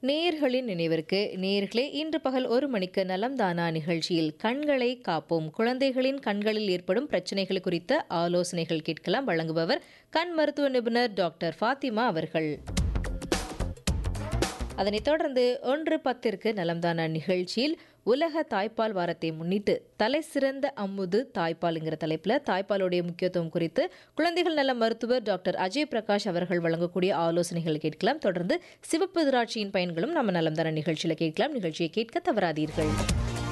நேயர்களின் நினைவிற்கு நேயர்களே இன்று பகல் ஒரு மணிக்கு நலம் தானா நிகழ்ச்சியில் கண்களை காப்போம் குழந்தைகளின் கண்களில் ஏற்படும் பிரச்சனைகள் குறித்த ஆலோசனைகள் கேட்கலாம் வழங்குபவர் கண் மருத்துவ நிபுணர் டாக்டர் ஃபாத்திமா அவர்கள் அதனைத் தொடர்ந்து ஒன்று பத்திற்கு நலம்தானா நிகழ்ச்சியில் உலக தாய்ப்பால் வாரத்தை முன்னிட்டு தலை சிறந்த அம்முது தாய்ப்பால்ங்கிற தலைப்பில் தாய்ப்பாலுடைய முக்கியத்துவம் குறித்து குழந்தைகள் நல மருத்துவர் டாக்டர் அஜய் பிரகாஷ் அவர்கள் வழங்கக்கூடிய ஆலோசனைகள் கேட்கலாம் தொடர்ந்து சிவப்பு திராட்சையின் பயன்களும் நம்ம நலம்தானா நிகழ்ச்சியில் கேட்கலாம் நிகழ்ச்சியை கேட்க தவறாதீர்கள்